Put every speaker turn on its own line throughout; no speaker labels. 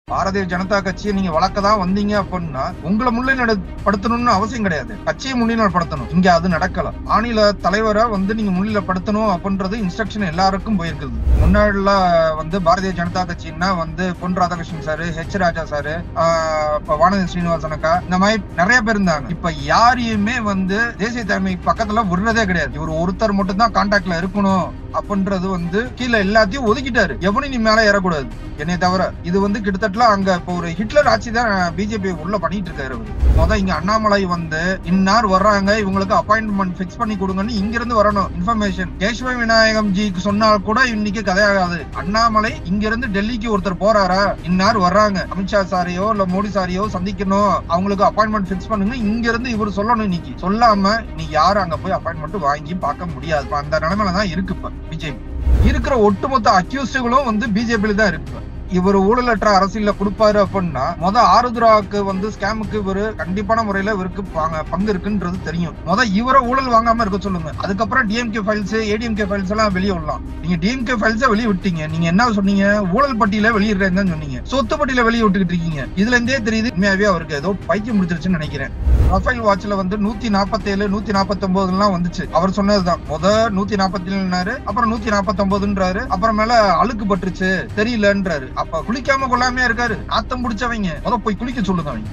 பாரதிய ஜனதா கட்சியை நீங்க வளர்க்க தான் வந்தீங்க அப்படின்னா உங்களை முன்னிலைப்படுத்தணும்னு அவசியம் கிடையாது கட்சியை முன்னிலைப்படுத்தணும் இங்க அது நடக்கல மாநில தலைவரை வந்து நீங்க முன்னிலைப்படுத்தணும் அப்படின்றது இன்ஸ்ட்ரக்ஷன் எல்லாருக்கும் போயிருக்குது முன்னாடில வந்து பாரதிய ஜனதா கட்சின்னா வந்து Pon Radhakrishnan sir H Raja sir ஆஹ் இப்ப வானதி ஸ்ரீனிவாசன் அக்கா இந்த மாதிரி நிறைய பேர் இருந்தாங்க இப்ப யாரையுமே வந்து தேசிய தலைமை பக்கத்துல விடுறதே கிடையாது இவர் ஒருத்தர் மட்டும் தான் கான்டாக்ட்ல இருக்கணும் அப்படின்றது வந்து கீழே எல்லாத்தையும் ஒதுக்கிட்டாரு எவனும் நீ மேல ஏறக்கூடாது என்னை தவிர இது வந்து கிட்டத்தட்ட அங்க இப்போ ஒரு ஹிட்லர் ஆட்சி தான் பிஜேபி உள்ள பண்ணிட்டு இருக்காரு அவரு முத இங்க அண்ணாமலை வந்து இன்னார் வர்றாங்க இவங்களுக்கு அப்பாயின்மெண்ட் பிக்ஸ் பண்ணி கொடுங்கன்னு இங்க இருந்து வரணும் இன்ஃபர்மேஷன் கேசவ விநாயகம் ஜிக்கு சொன்னால் கூட இன்னைக்கு கதையாகாது அண்ணாமலை இங்க இருந்து டெல்லிக்கு ஒருத்தர் போறாரா இன்னார் வர்றாங்க அமித்ஷா சாரையோ இல்ல மோடி சாரையோ சந்திக்கணும் அவங்களுக்கு அப்பாயின்மெண்ட் பிக்ஸ் பண்ணுங்க இங்க இருந்து இவர் சொல்லணும் இன்னைக்கு சொல்லாம நீ யாரும் அங்க போய் அப்பாயின்மெண்ட் வாங்கி பார்க்க முடியாது இப்ப அந்த நிலைமையில தான் இருக்கு இப்ப பிஜேபி இருக்கிற ஒட்டுமொத்த அக்யூஸ்டுகளும் வந்து பிஜேபியில தான் இருக்கு இவர் ஊழலற்ற அரசியல்ல கொடுப்பாரு அப்படின்னா முத ஆருத்ராவுக்கு வந்து ஸ்கேமுக்கு இவரு கண்டிப்பான முறையில இவருக்கு பாங்க- பங்கு இருக்குன்றது தெரியும் முத இவரை ஊழல் வாங்காம இருக்க சொல்லுங்க அதுக்கப்புறம் டிஎம்கே ஃபைல்ஸ் ஏடிஎம்கே ஃபைல்ஸ் எல்லாம் வெளியே விடலாம் நீங்க டிஎம்கே ஃபைல்ஸ வெளியே விட்டீங்க நீங்க என்ன சொன்னீங்க ஊழல் பட்டியல வெளியிடுறேன்னு தான் சொன்னீங்க சொத்து பட்டியல வெளியே விட்டுக்கிட்டு இருக்கீங்க இதுல இருந்தே தெரியுது உண்மையாவே அவருக்கு ஏதோ பைத்தியம் முடிச்சிருச்சுன்னு நினைக்கிறேன் ரஃபேல் வாட்ச்ல வந்து நூத்தி நாற்பத்தி ஏழு நூத்தி நாற்பத்தி எல்லாம் வந்துச்சு அவர் சொன்னதுதான் முத நூத்தி நாற்பத்தி ஏழுனாரு அப்புறம் நூத்தி நாற்பத்தி ஒன்பதுன்றாரு அப்புறமேல அழுக்கு பட்டுருச்சு தெரியலன்றாரு அப்ப குளிக்காம கொள்ளாமையா இருக்காரு நாத்தம் பிடிச்சவங்க முத போய் குளிக்க சொல்லுங்க அவங்க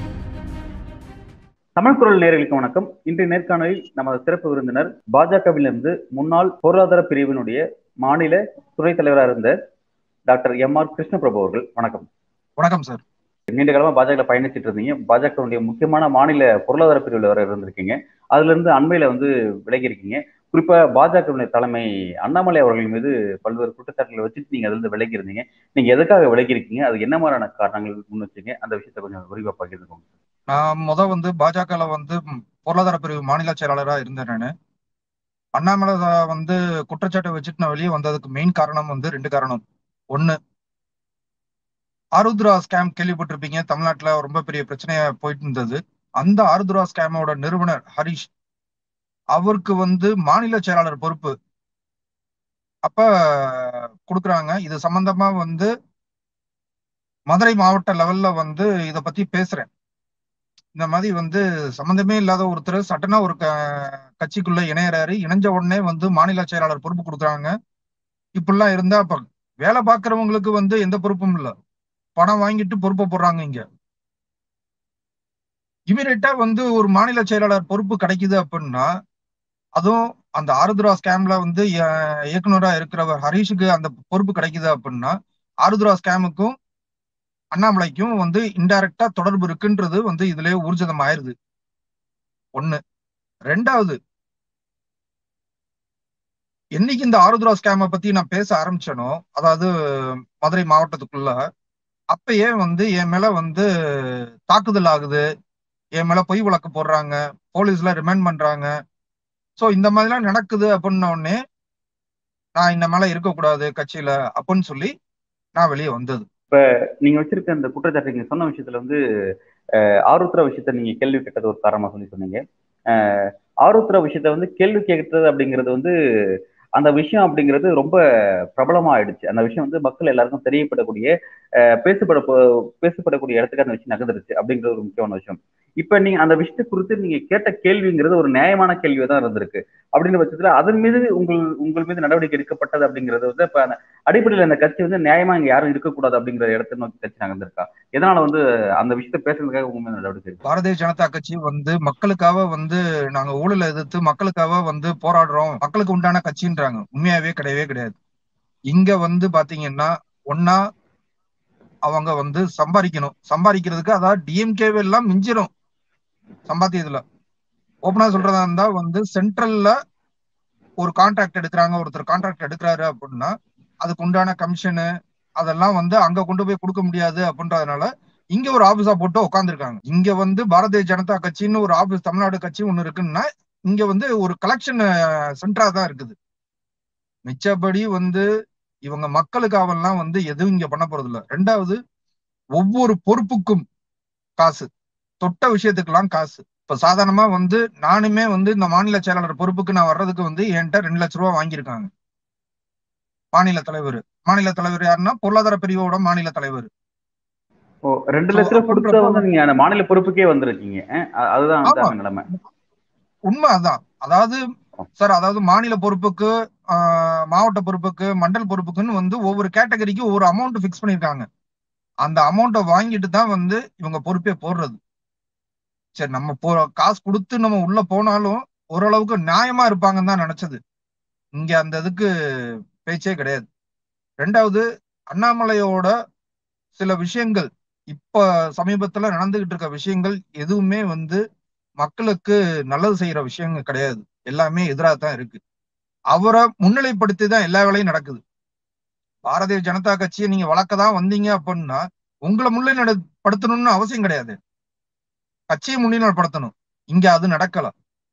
தமிழ் குரல் நேயர்களுக்கு வணக்கம் இன்றைய நேர்காணலில் நமது சிறப்பு விருந்தினர் பாஜகவிலிருந்து முன்னாள் பொருளாதார பிரிவினுடைய மாநில துணைத் தலைவராக இருந்த டாக்டர் எம் ஆர் கிருஷ்ணபிரபு அவர்கள் வணக்கம்
வணக்கம் சார்
நீண்ட காலமா பாஜக பயணிச்சிட்டு இருந்தீங்க பாஜகவுடைய முக்கியமான மாநில பொருளாதார பிரிவில் வர இருந்திருக்கீங்க அதுல இருந்து அண்மையில வந்து விலகி இருக்கீங்க குறிப்பா பாஜகவுடைய தலைமை அண்ணாமலை அவர்கள் மீது பல்வேறு குற்றச்சாட்டுகளை வச்சுட்டு நீங்க அதுல இருந்து விலகி இருந்தீங்க நீங்க எதுக்காக விலகி இருக்கீங்க அது என்ன மாதிரியான காரணங்கள் முன் வச்சீங்க அந்த விஷயத்தை கொஞ்சம் விரிவா பகிர்ந்துக்கோங்க
நான் முத வந்து பாஜகல வந்து ம், பொருளாதார பிரிவு மாநில செயலாளரா இருந்தேன் நானு அண்ணாமலை சா- வந்து குற்றச்சாட்டை வச்சுட்டு நான் வெளியே வந்ததுக்கு மெயின் காரணம் வந்து ரெண்டு காரணம் ஒண்ணு ஆருத்ரா ஸ்கேம் கேள்விப்பட்டிருப்பீங்க தமிழ்நாட்டுல ரொம்ப பெரிய பிரச்சனையா போயிட்டு இருந்தது அந்த ஆருத்ரா ஸ்கேமோட நிறுவனர் ஹரிஷ் அவருக்கு வந்து மாநில செயலாளர் பொறுப்பு அப்ப கொடுக்குறாங்க இது சம்பந்தமா வந்து மதுரை மாவட்ட லெவல்ல வந்து இத பத்தி பேசுறேன் இந்த மாதிரி வந்து சம்பந்தமே இல்லாத ஒருத்தர் சட்டனா ஒரு க- கட்சிக்குள்ள இணையறாரு இணைஞ்ச உடனே வந்து மாநில செயலாளர் பொறுப்பு கொடுக்குறாங்க இப்படிலாம் இருந்தா அப்ப வேலை பார்க்கறவங்களுக்கு வந்து எந்த பொறுப்பும் இல்ல பணம் வாங்கிட்டு பொறுப்பை போடுறாங்க இங்க இமீடியட்டா வந்து ஒரு மாநில செயலாளர் பொறுப்பு கிடைக்குது அப்படின்னா அதுவும் அந்த ஆருத்ரா ஸ்கேம்ல வந்து இய- இயக்குனரா இருக்கிறவர் ஹரிஷுக்கு அந்த பொறுப்பு கிடைக்குது அப்படின்னா ஆருத்ரா ஸ்கேமுக்கும் அண்ணாமலைக்கும் வந்து இன்டைரக்டா தொடர்பு இருக்குன்றது வந்து இதுலயே ஊர்ஜிதம் ஆயிருது ஒண்ணு ரெண்டாவது என்னைக்கு இந்த ஆருத்ரா ஸ்கேம பத்தி நான் பேச ஆரம்பிச்சேனோ அதாவது மதுரை மாவட்டத்துக்குள்ள அப்பயே வந்து என் மேல வந்து தாக்குதல் ஆகுது என் மேல பொய் வழக்கு போடுறாங்க போலீஸ்ல ரிமைண்ட் பண்றாங்க சோ இந்த மாதிரிலாம் நடக்குது அப்படின்ன உடனே நான் இந்த மேல இருக்கக்கூடாது கட்சியில அப்படின்னு சொல்லி நான் வெளியே வந்தது
நீங்க வச்சிருக்க அந்த குற்றச்சாட்டு நீங்க சொன்ன விஷயத்துல வந்து அஹ், ஆருத்ரா விஷயத்த நீங்க கேள்வி கேட்டது ஒரு காரணமா சொல்லி சொன்னீங்க அஹ், ஆருத்ரா விஷயத்த வந்து கேள்வி கேட்கறது அப்படிங்கிறது வந்து அந்த விஷயம் அப்படிங்கிறது ரொம்ப பிரபலமா ஆயிடுச்சு அந்த விஷயம் வந்து மக்கள் எல்லாருக்கும் தெரியப்படக்கூடிய அஹ், பேசப்பட போ- பேசப்படக்கூடிய இடத்துக்கு அந்த விஷயம் நகர்ந்துருச்சு அப்படிங்கிறது ஒரு முக்கியமான விஷயம் இப்ப நீங்க அந்த விஷயத்தை குறித்து நீங்க கேட்ட கேள்விங்கிறது ஒரு நியாயமான கேள்வியா தான் இருந்திருக்கு அப்படின்ற பட்சத்துல அதன் மீது உங்கள் உங்கள் மீது நடவடிக்கை எடுக்கப்பட்டது அப்படிங்கிறது வந்து இப்ப அந்த அடிப்படையில் அந்த கட்சி வந்து நியாயமா இங்க யாரும் இருக்கக்கூடாது அப்படிங்கிற இடத்தை நோக்கி கட்சி நகர்ந்திருக்கா எதனால வந்து அந்த விஷயத்த பேசுறதுக்காக உங்க மேல நடவடிக்கை எடுக்கு?
பாரதிய ஜனதா கட்சி வந்து மக்களுக்காக வந்து நாங்க ஊழலை எதிர்த்து மக்களுக்காக வந்து போராடுறோம் மக்களுக்கு உண்டான கட்சின்றாங்க உண்மையாவே கிடையவே கிடையாது இங்க வந்து பாத்தீங்கன்னா ஒன்னா அவங்க வந்து சம்பாதிக்கணும் சம்பாதிக்கிறதுக்கு அதாவது டிஎம்கே எல்லாம் மிஞ்சிரும் சம்பாத்தியத்துல ஓப்பனா சொல்றதா இருந்தா வந்து சென்ட்ரல்ல ஒரு கான்ட்ராக்ட் எடுக்கிறாங்க ஒருத்தர் கான்ட்ராக்ட் எடுக்கிறாரு அப்படின்னா அதுக்கு உண்டான கமிஷனு அதெல்லாம் வந்து அங்க கொண்டு போய் கொடுக்க முடியாது அப்படின்றதுனால இங்க ஒரு ஆபீஸா போட்டு உட்காந்துருக்காங்க இங்க வந்து பாரதிய ஜனதா கட்சின்னு ஒரு ஆபீஸ் தமிழ்நாடு கட்சி ஒண்ணு இருக்குன்னா இங்க வந்து ஒரு கலெக்ஷன் சென்டரா தான் இருக்குது மிச்சபடி வந்து இவங்க மக்களுக்காகலாம் வந்து எதுவும் இங்க பண்ண போறது இல்ல ரெண்டாவது ஒவ்வொரு பொறுப்புக்கும் காசு தொட்ட விஷயத்துக்கெல்லாம் காசு இப்ப சாதாரணமா வந்து நானுமே வந்து இந்த மாநில செயலாளர் பொறுப்புக்கு நான் வர்றதுக்கு வந்து என்கிட்ட ரெண்டு லட்ச ரூபா வாங்கியிருக்காங்க மாநில தலைவர் மாநில தலைவர் யாருன்னா பொருளாதார பிரிவோட மாநில தலைவர்
ஓ ரெண்டு
So,
லட்ச ரூபா கொடுத்தா
அப்படின்றப்ப
வந்து நீங்க அந்த மாநில பொறுப்புக்கே வந்திருக்கீங்க அஹ் அ- அதுதான்
ஆமா
அதுதான் நிலைமை
உண்மை அதான் அதாவது சார் அதாவது மாநில பொறுப்புக்கு ஆஹ், மாவட்ட பொறுப்புக்கு மண்டல் பொறுப்புக்குன்னு வந்து ஒவ்வொரு கேட்டகரிக்கு ஒவ்வொரு அமௌண்ட் ஃபிக்ஸ் பண்ணிருக்காங்க அந்த அமௌண்ட்டை வாங்கிட்டு தான் வந்து இவங்க பொறுப்பே போடுறது சரி நம்ம போ காசு கொடுத்து நம்ம உள்ள போனாலும் ஓரளவுக்கு நியாயமா இருப்பாங்கன்னு தான் நினைச்சது இங்க அந்த இதுக்கு பேச்சே கிடையாது ரெண்டாவது அண்ணாமலையோட சில விஷயங்கள் இப்ப சமீபத்துல நடந்துகிட்டு இருக்க விஷயங்கள் எதுவுமே வந்து மக்களுக்கு நல்லது செய்யற விஷயங்கள் கிடையாது எல்லாமே எதிராக தான் இருக்கு அவரை முன்னிலைப்படுத்தி தான் எல்லா வேலையும் நடக்குது பாரதிய ஜனதா கட்சியை நீங்க வளர்க்க தான் வந்தீங்க அப்படின்னா உங்களை முன்னிலைப்படுத்தணும்னு அவசியம் கிடையாது கட்சியை முன்னிலைப்படுத்தணும் இங்க அது நடக்கல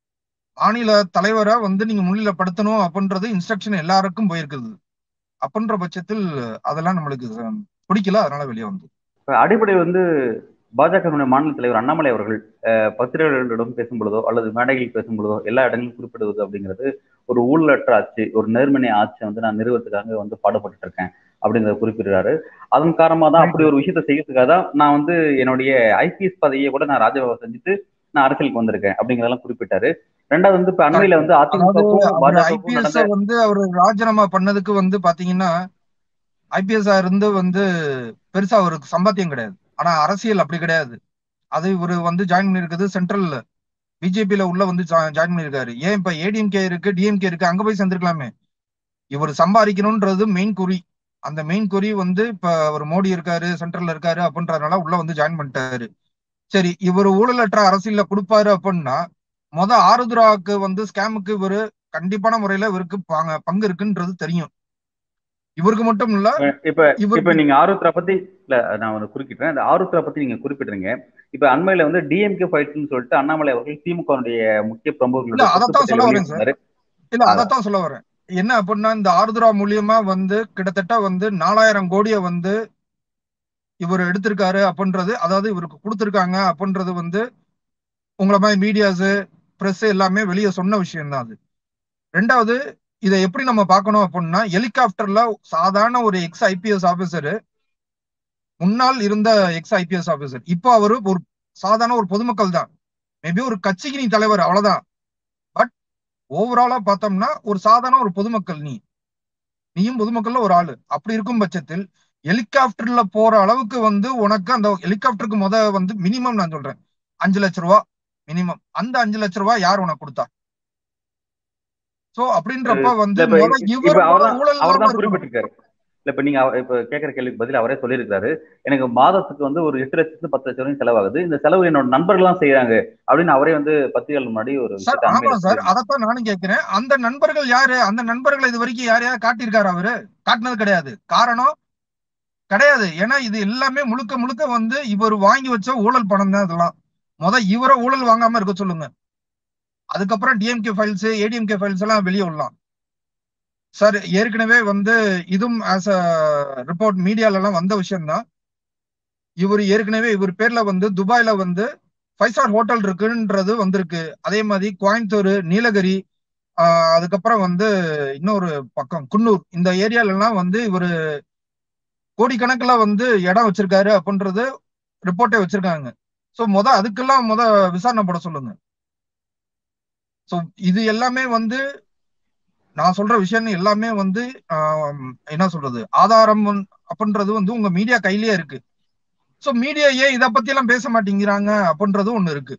மாநில தலைவரை வந்து நீங்க முன்னிலைப்படுத்தணும் அப்படின்றது இன்ஸ்ட்ரக்ஷன் எல்லாருக்கும் போயிருக்குது அப்படின்ற பட்சத்தில் அதெல்லாம் நம்மளுக்கு பிடிக்கல அதனால வெளியே வந்து
இப்ப அடிப்படை வந்து பாஜக மாநில தலைவர் அண்ணாமலை அவர்கள் அஹ், பத்திரிகையாளர்களிடம் பேசும் பொழுதோ அல்லது மேடைகளில் பேசும் பொழுதோ எல்லா இடங்களிலும் குறிப்பிடுவது அப்படிங்கிறது ஒரு ஊழலற்ற ஆட்சி ஒரு நேர்மனை ஆட்சி வந்து நான் நிறுவனத்துக்காக வந்து பாடுபட்டு இருக்கேன் அப்படிங்கிறத குறிப்பிடுறாரு அதன் காரணமா தான் அப்படி ஒரு விஷயத்தை செய்யறதுக்காக தான் நான் வந்து என்னுடைய ஐபிஎஸ் பதவியை கூட நான் ராஜபாவை செஞ்சுட்டு நான் அரசியலுக்கு வந்திருக்கேன் அப்படிங்கிறதெல்லாம் குறிப்பிட்டாரு ரெண்டாவது வந்து இப்ப அண்மையில வந்து
அதாவது
அதிமுகவுக்கும்
அவர்
பாஜகவுக்கும்
ஐபிஎஸ்
நடந்த
வந்து அவர் ராஜினாமா பண்ணதுக்கு வந்து பாத்தீங்கன்னா ஐபிஎஸ் இருந்து வந்து பெருசா அவருக்கு சம்பாத்தியம் கிடையாது ஆனா அரசியல் அப்படி கிடையாது அது இவர் வந்து ஜாயின் பண்ணிருக்குது சென்ட்ரல்ல பிஜேபியில உள்ள வந்து ஜாயின் பண்ணிருக்காரு ஏன் இப்ப ஏடிஎம்கே இருக்கு டிஎம்கே இருக்கு அங்க போய் சேர்ந்திருக்கலாமே இவர் சம்பாதிக்கணும்ன்றது மெயின் குறி அந்த மெயின் குறி வந்து இப்ப அவர் மோடி இருக்காரு சென்ட்ரல்ல இருக்காரு அப்படின்றதுனால உள்ள வந்து ஜாயின் பண்ணிட்டாரு சரி இவர் ஊழலற்ற அரசியல்ல கொடுப்பாரு அப்படின்னா மொத ஆருத்ராவுக்கு வந்து ஸ்கேமுக்கு இவரு கண்டிப்பான முறையில இவருக்கு பாங்க- பங்கு இருக்குன்றது தெரியும் இவருக்கு மட்டும் இல்ல
இப்ப இப்ப
இவருக்கு
நீங்க ஆருத்ரா பத்தி இல்ல நான் ஒரு குறுக்கிட்டேன் அந்த ஆருத்ரா பத்தி நீங்க குறிப்பிடுறீங்க இப்ப அண்மையில வந்து டிஎம்கே ஃபைட்னு சொல்லிட்டு அண்ணாமலை அவர்கள் திமுகவுடைய முக்கிய
இல்ல
பிரமுகர்களுடைய
அதத்தான் சொல்ல வரேன் சார்
வெளியிட்டிருந்தாரு
இல்ல அதத்தான் சொல்ல வரேன் என்ன அப்படின்னா இந்த ஆருத்ரா மூலியமா வந்து கிட்டத்தட்ட வந்து நாலாயிரம் கோடியை வந்து இவர் எடுத்திருக்காரு அப்படின்றது அதாவது இவருக்கு கொடுத்திருக்காங்க அப்படின்றது வந்து உங்களை மாதிரி மீடியாஸ் பிரஸ் எல்லாமே வெளியே சொன்ன விஷயம் தான் அது ரெண்டாவது இதை எப்படி நம்ம பார்க்கணும் அப்படின்னா ஹெலிகாப்டர்ல சாதாரண ஒரு எக்ஸ் ஐபிஎஸ் ஆபீசர் முன்னால் இருந்த எக்ஸ் ஐபிஎஸ் ஆபீசர் இப்போ அவரு ஒரு சாதாரண ஒரு பொதுமக்கள் தான் மேபி ஒரு கட்சிக்கு நீ தலைவர் அவ்வளவுதான் பட் ஓவராலா பார்த்தோம்னா ஒரு சாதாரண ஒரு பொதுமக்கள் நீ நீயும் பொதுமக்கள்ல ஒரு ஆளு அப்படி இருக்கும் பட்சத்தில் ஹெலிகாப்டர்ல போற அளவுக்கு வந்து உனக்கு அந்த ஹெலிகாப்டருக்கு முத வந்து மினிமம் நான் சொல்றேன் அஞ்சு லட்ச ரூபா மினிமம் அந்த அஞ்சு லட்ச ரூபா யார் உனக்கு கொடுத்தா சோ அப்படின்றப்ப வந்து
இல்ல, இப்ப-
முத
இப்ப
இவர்
அவர்தான்
ஊழல் இல்லாம
அவர்தான்
இருக்கணும்.
குறிப்பிட்டிருக்காரு இல்ல இப்ப நீங்க அவ- இப்ப கேட்கிற கேள்விக்கு பதில் அவரே சொல்லியிருக்காரு எனக்கு மாதத்துக்கு வந்து ஒரு எட்டு லட்சத்து பத்து லட்சம் வரைக்கும் செலவாகுது இந்த செலவு என்னோட நண்பர்கள் எல்லாம் செய்யறாங்க அப்படின்னு அவரே வந்து பத்திரிகைகள் முன்னாடி ஒரு
சார்
விஷயத்தை
ஆமா
அண்மையில
சார்
சொல்லியிருந்தாரு.
அதத்தான் நானும் கேட்கிறேன் அந்த நண்பர்கள் யாரு அந்த நண்பர்களை இது வரைக்கும் யார் யார் காட்டியிருக்காரு அவரு காட்டினது கிடையாது காரணம் கிடையாது ஏன்னா இது எல்லாமே முழுக்க முழுக்க வந்து இவர் வாங்கி வச்ச ஊழல் பணம் தான் இதெல்லாம் முத இவரை ஊழல் வாங்காம இருக்க சொல்லுங்க அதுக்கப்புறம் டிஎம்கே ஃபைல்ஸ் ஏடிஎம்கே ஃபைல்ஸ் எல்லாம் வெளியே விடலாம் சார் ஏற்கனவே வந்து இதுவும் ஆஸ் அ ரிப்போர்ட் மீடியால எல்லாம் வந்த விஷயம் தான் இவர் ஏற்கனவே இவர் பேர்ல வந்து துபாயில வந்து ஃபைவ் ஸ்டார் ஹோட்டல் இருக்குன்றது வந்திருக்கு அதே மாதிரி கோயம்புத்தூர் நீலகிரி ஆஹ் அதுக்கப்புறம் வந்து இன்னொரு பக்கம் குன்னூர் இந்த ஏரியால எல்லாம் வந்து இவர் கோடிக்கணக்குல வந்து இடம் வச்சிருக்காரு அப்படின்றது ரிப்போர்ட்டே வச்சிருக்காங்க சோ முத அதுக்கெல்லாம் முத விசாரணை போட சொல்லுங்க சோ இது எல்லாமே வந்து நான் சொல்ற விஷயம் எல்லாமே வந்து ஆஹ் என்ன சொல்றது ஆதாரம் வந்து- அப்படின்றது வந்து உங்க மீடியா கையிலேயே இருக்கு சோ மீடியா ஏன் இத பத்தி எல்லாம் பேச மாட்டேங்கிறாங்க அப்படின்றது ஒண்ணு இருக்கு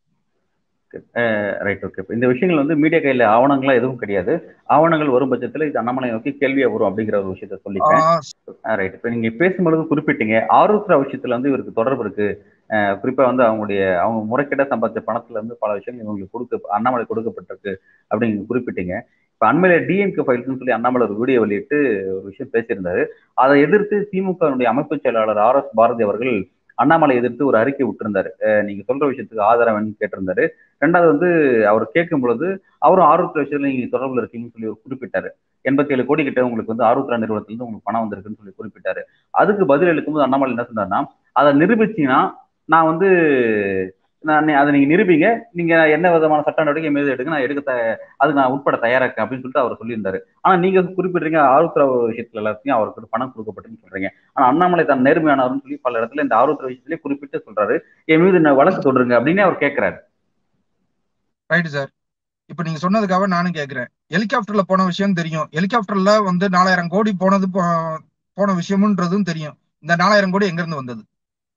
ரைட் ஓகே இந்த விஷயங்கள் வந்து மீடியா கையில ஆவணங்களா எதுவும் கிடையாது ஆவணங்கள் வரும் பட்சத்துல இது அண்ணாமலை நோக்கி கேள்வியா வரும் அப்படிங்கிற ஒரு விஷயத்த சொல்லிக்கிறேன்
ஆஹ்
ரைட் இப்போ நீங்க பேசும்பொழுது குறிப்பிட்டீங்க ஆருத்ரா விஷயத்துல வந்து இவருக்கு தொடர்பு இருக்கு அஹ் குறிப்பா வந்து அவங்களுடைய அவங்க முறைகேட்ட சம்பாதிச்ச பணத்துல இருந்து பல விஷயங்கள் இவங்களுக்கு கொடுக்க அண்ணாமலை கொடுக்கப்பட்டிருக்கு அப்படின்னு நீங்க குறிப்பிட்டீங்க இப்ப அண்மையில டிஎம்கே ஃபைல்ஸ்னு சொல்லி அண்ணாமலை ஒரு வீடியோ வெளியிட்டு ஒரு விஷயம் பேசியிருந்தாரு அதை எதிர்த்து திமுகவுடைய அமைப்பு செயலாளர் ஆர் எஸ் பாரதி அவர்கள் அண்ணாமலை எதிர்த்து ஒரு அறிக்கை விட்டிருந்தாரு அஹ் நீங்க சொல்ற விஷயத்துக்கு ஆதாரம் வேணும்னு கேட்டிருந்தாரு ரெண்டாவது வந்து அவர் கேட்கும் பொழுது அவரும் ஆருத்ரா விஷயத்துல நீங்க தொடர்புல இருக்கீங்கன்னு சொல்லி ஒரு குறிப்பிட்டாரு எண்பத்தி ஏழு கோடி கிட்ட உங்களுக்கு வந்து ஆருத்ரா நிறுவனத்திலிருந்து உங்களுக்கு பணம் வந்திருக்குன்னு சொல்லி குறிப்பிட்டாரு அதுக்கு பதில் அளிக்கும்போது அண்ணாமலை என்ன சொன்னார்னா அதை நிரூபிச்சீங்கன்னா நான் வந்து நான் நீ- அதை நீங்க நிரூபிங்க நீங்க என்ன விதமான சட்ட நடவடிக்கை மீது எடுங்க நான் எடுக்க த- அதுக்கு நான் உட்பட தயாரா இருக்கேன் அப்படின்னு சொல்லிட்டு அவர் சொல்லியிருந்தாரு ஆனா நீங்க குறிப்பிடுறீங்க ஆருத்ரா விஷயத்துல எல்லாத்தையும் அவருக்கு பணம் கொடுக்கப்பட்டுன்னு சொல்றீங்க ஆனா அண்ணாமலை தான் நேர்மையானவர்னு சொல்லி பல இடத்துல இந்த ஆருத்ரா விஷயத்திலே குறிப்பிட்டு சொல்றாரு என் மீது நான் வழக்கு தொடருங்க அப்படின்னு அவர் கேட்கிறாரு
ரைட் சார் இப்ப நீங்க சொன்னதுக்காக நானும் கேக்குறேன் ஹெலிகாப்டர்ல போன விஷயம் தெரியும் ஹெலிகாப்டர்ல வந்து நாலாயிரம் கோடி போனது போ- போன விஷயம்ன்றதும் தெரியும் இந்த நாலாயிரம் கோடி எங்க இருந்து வந்தது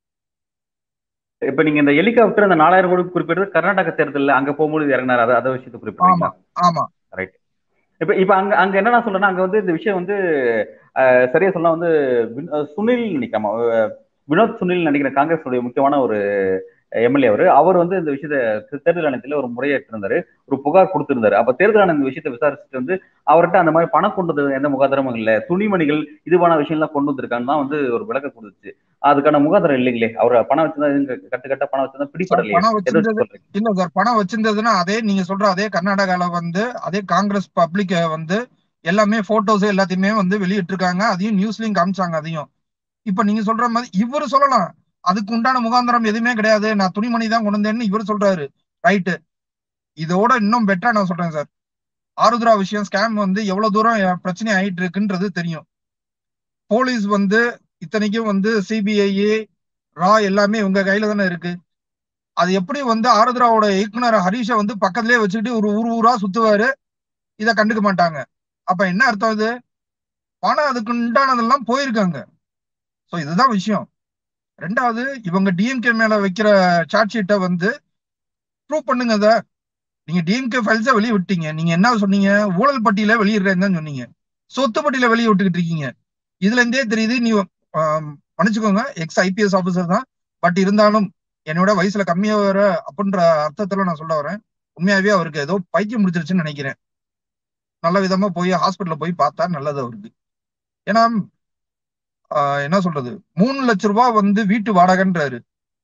இப்ப நீங்க இந்த ஹெலிகாப்டர் அந்த நாலாயிரம் கோடி குறிப்பிடுறது கர்நாடக தேர்தல்ல அங்க போகும்போது இறங்கினாரு அதை அதை விஷயத்தை
ஆமா
குறிப்பிடுறீங்களா
ஆமா
இப்ப இப்ப அங்க அங்க என்ன நான் சொல்றேன்னா அங்க வந்து இந்த விஷயம் வந்து அஹ், சரியா சொன்னா வந்து வின்- அஹ், சுனில் நினைக்காம அஹ், வினோத் சுனில் நினைக்கிற காங்கிரஸுடைய முக்கியமான ஒரு எம்எல்ஏ அவர் அவர் வந்து இந்த விஷயத்த தே- தேர்தல் ஆணையத்துல ஒரு முறையேற்றிருந்தாரு ஒரு புகார் கொடுத்திருந்தாரு அப்ப தேர்தல் ஆணையம் இந்த விஷயத்தை விசாரிச்சுட்டு வந்து அவர்கிட்ட அந்த மாதிரி பணம் கொண்டு வந்தது எந்த முகாதாரமும் இல்ல துணிமணிகள் இதுவான விஷயம்லாம் கொண்டு வந்திருக்கான்னு தான் வந்து ஒரு விளக்கம் கொடுத்துச்சு அதுக்கான முகாதாரம் இல்லைங்களே அவர் பணம் வச்சிருந்தா இங்க கட்டு கட்ட பணம் வச்சிருந்தா பிடிபடலையே
பணம்
எதை வச்சு
வச்சிருந்தது
சொல்றீங்க
இல்ல சார் பணம் வச்சிருந்ததுன்னா அதே நீங்க சொல்ற அதே கர்நாடகால வந்து அதே காங்கிரஸ் பப்ளிக் வந்து எல்லாமே போட்டோஸ் எல்லாத்தையுமே வந்து வெளியிட்டிருக்காங்க அதையும் நியூஸ்லயும் காமிச்சாங்க அதையும் இப்ப நீங்க சொல்ற மாதிரி இவரு சொல்லலாம் அதுக்கு உண்டான முகாந்திரம் எதுவுமே கிடையாது நான் துணிமணி தான் கொண்டு வந்தேன்னு இவர் சொல்றாரு ரைட்டு இதோட இன்னும் பெட்டரா நான் சொல்றேன் சார் ஆருத்ரா விஷயம் ஸ்கேம் வந்து எவ்வளவு தூரம் எ- பிரச்சனை ஆயிட்டு இருக்குன்றது தெரியும் போலீஸ் வந்து இத்தனைக்கும் வந்து சிபிஐ ரா எல்லாமே உங்க கையில தானே இருக்கு அது எப்படி வந்து ஆருத்ராவோட இயக்குனர் ஹரிஷை வந்து பக்கத்துலயே வச்சுக்கிட்டு ஒரு ஊர் ஊரா சுத்துவாரு இத கண்டுக்க மாட்டாங்க அப்ப என்ன அர்த்தம் இது பணம் அதுக்கு உண்டானதெல்லாம் போயிருக்காங்க சோ இதுதான் விஷயம் ரெண்டாவது இவங்க டிஎம்கே மேல வைக்கிற சார்ஜ் ஷீட்டை வந்து ப்ரூவ் பண்ணுங்க அத நீங்க டிஎம்கே ஃபைல்ஸ வெளிய விட்டீங்க நீங்க என்ன சொன்னீங்க ஊழல் பட்டியல வெளியிடுறேன்னு தான் சொன்னீங்க சொத்து பட்டியல வெளிய விட்டுக்கிட்டு இருக்கீங்க இதுல இருந்தே தெரியுது நீ ஆம், மன்னிச்சுக்கோங்க எக்ஸ் ஐபிஎஸ் ஆபீசர் தான் பட் இருந்தாலும் என்னோட வயசுல கம்மியா வர அப்படின்ற அர்த்தத்துல நான் சொல்ல வரேன் உண்மையாவே அவருக்கு ஏதோ பைத்தியம் முடிச்சிருச்சுன்னு நினைக்கிறேன் நல்ல விதமா போய் ஹாஸ்பிட்டல்ல போய் பார்த்தா நல்லது அவருக்கு ஏன்னா ஆஹ், என்ன சொல்றது மூணு லட்ச ரூபாய் வந்து வீட்டு வாடகைன்றாரு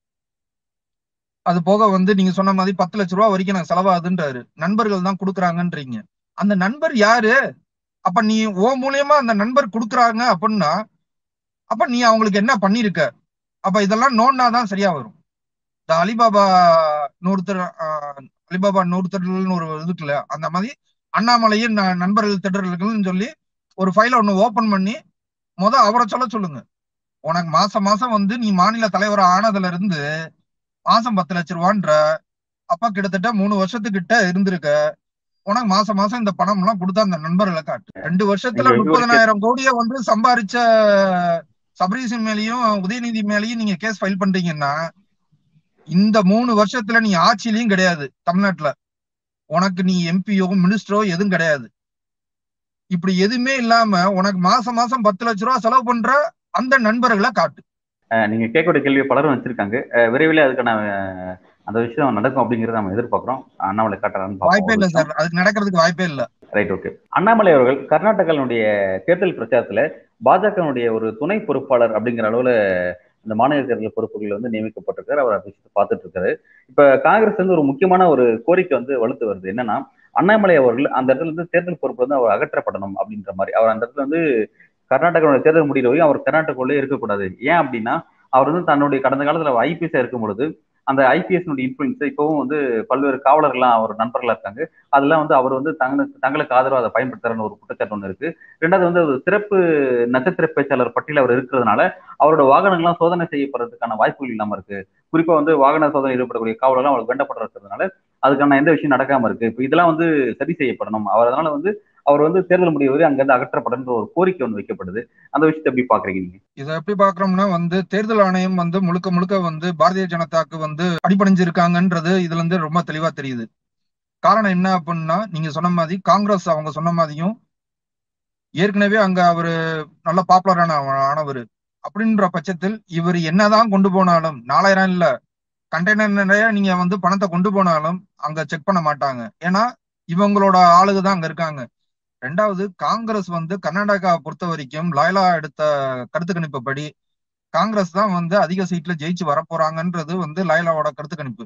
அது போக வந்து நீங்க சொன்ன மாதிரி பத்து லட்ச ரூபாய் வரைக்கும் எனக்கு செலவாகுதுன்றாரு நண்பர்கள் தான் கொடுக்குறாங்கன்றீங்க அந்த நண்பர் யாரு அப்ப நீ ஓ மூலியமா அந்த நண்பர் கொடுக்குறாங்க அப்படின்னா அப்ப நீ அவங்களுக்கு என்ன பண்ணிருக்க அப்ப இதெல்லாம் நோன்னா தான் சரியா வரும் இந்த அலிபாபா நூறு அலிபாபா நூறு திருடர்கள்னு ஒரு இது இருக்குல்ல அந்த மாதிரி அண்ணாமலையின் ந- நண்பர்கள் திருடர்கள்னு சொல்லி ஒரு ஃபைல ஒண்ணு ஓபன் பண்ணி முத அவரை சொல்ல சொல்லுங்க உனக்கு மாசம் மாசம் வந்து நீ மாநில தலைவர் ஆனதுல இருந்து மாசம் பத்து லட்ச ரூபான்ற அப்ப கிட்டத்தட்ட மூணு வருஷத்துக்கிட்ட இருந்திருக்க உனக்கு மாசம் மாசம் இந்த பணம் எல்லாம் கொடுத்தா அந்த நண்பர்களை காட்டு ரெண்டு வருஷத்துல
நீங்க இன்னொரு
முப்பதனாயிரம் கோடிய வந்து சம்பாரிச்ச சபரீசன் மேலயும் உதயநிதி மேலயும் நீங்க கேஸ் ஃபைல் பண்றீங்கன்னா இந்த மூணு வருஷத்துல நீ ஆட்சியிலயும் கிடையாது தமிழ்நாட்டுல உனக்கு நீ எம்பியோ மினிஸ்டரோ எதுவும் கிடையாது இப்படி எதுவுமே இல்லாம உனக்கு மாசம் மாசம் பத்து லட்ச ரூபா செலவு பண்ற அந்த நண்பர்களை காட்டு
அஹ் நீங்க கேட்கக்கூடிய கேள்வியை பலரும் வச்சிருக்காங்க அஹ் விரைவில் அதுக்கான அஹ், அந்த விஷயம் நடக்கும் அப்படிங்கறத நம்ம எதிர்பார்க்கிறோம் அண்ணாமலை காட்டுறான்னு
வாய்ப்பே இல்ல
பார்ப்போம்
சார் அதுக்கு நடக்கிறதுக்கு வாய்ப்பே இல்ல
ரைட் ஓகே அண்ணாமலை அவர்கள் கர்நாடகாவினுடைய தேர்தல் பிரச்சாரத்துல பாஜகனுடைய ஒரு துணை பொறுப்பாளர் அப்படிங்கிற அளவுல இந்த மாநில தேர்தல் பொறுப்புகள் வந்து நியமிக்கப்பட்டிருக்காரு அவர் அந்த விஷயத்தை பார்த்துட்டு இருக்காரு இப்ப காங்கிரஸ் வந்து ஒரு முக்கியமான ஒரு கோரிக்கை வந்து வலுத்து வருது என்னன்னா அண்ணாமலை அவர்கள் அந்த இடத்துல இருந்து தேர்தல் பொறுப்பு வந்து அவர் அகற்றப்படணும் அப்படின்ற மாதிரி அவர் அந்த இடத்துல வந்து கர்நாடகாவோட தேர்தல் முடிகிற வரையும் அவர் கர்நாடகாவுள்ளே இருக்கக்கூடாது ஏன் அப்படின்னா அவர் வந்து தன்னுடைய கடந்த காலத்துல ஐபிஎஸ் இருக்கும் பொழுது அந்த ஐபிஎஸ் இன்ஃபுளுன்ஸ் இப்பவும் வந்து பல்வேறு காவலர்கள்லாம் அவர் நண்பர்களா இருக்காங்க அதெல்லாம் வந்து அவர் வந்து தங்களுக்கு தங்களுக்கு ஆதரவு அதை பயன்படுத்துறன்னு ஒரு குற்றச்சாட்டு ஒன்று இருக்கு ரெண்டாவது வந்து ஒரு சிறப்பு நட்சத்திர பேச்சாளர் பட்டியல் அவர் இருக்கிறதுனால அவரோட வாகனங்கள்லாம் சோதனை செய்யப்படுறதுக்கான வாய்ப்புகள் இல்லாம இருக்கு குறிப்பா வந்து வாகன சோதனை ஈடுபடக்கூடிய காவலர்கள் அவருக்கு வேண்டப்பட இருக்கிறதுனால அதுக்கான எந்த விஷயம் நடக்காம இருக்கு இப்போ இதெல்லாம் வந்து சரி செய்யப்படணும் அவர் அதனால வந்து அவர் வந்து தேர்தல் முடிவு வரை அங்கிருந்து அகற்றப்படன்ற ஒரு கோரிக்கை ஒன்று வைக்கப்படுது அந்த விஷயத்தை எப்படி பாக்குறீங்க நீங்க
இதை எப்படி பாக்குறோம்னா வந்து தேர்தல் ஆணையம் வந்து முழுக்க முழுக்க வந்து பாரதிய ஜனதாக்கு வந்து அடிபணிஞ்சிருக்காங்கன்றது இதுல இருந்து ரொம்ப தெளிவா தெரியுது காரணம் என்ன அப்படின்னா நீங்க சொன்ன மாதிரி காங்கிரஸ் அவங்க சொன்ன மாதிரியும் ஏற்கனவே அங்க அவரு நல்ல பாப்புலரான ஆனவர் அப்படின்ற பட்சத்தில் இவர் என்னதான் கொண்டு போனாலும் நாலாயிரம் இல்ல கண்டெய்னர் நிறைய நீங்க வந்து பணத்தை கொண்டு போனாலும் அங்க செக் பண்ண மாட்டாங்க ஏன்னா இவங்களோட ஆளுக தான் அங்க இருக்காங்க ரெண்டாவது காங்கிரஸ் வந்து கர்நாடகா பொறுத்த வரைக்கும் லாயலா எடுத்த கருத்து கணிப்புப்படி காங்கிரஸ் தான் வந்து அதிக சீட்ல ஜெயிச்சு வரப்போறாங்கன்றது வந்து லைலாவோட கருத்து கணிப்பு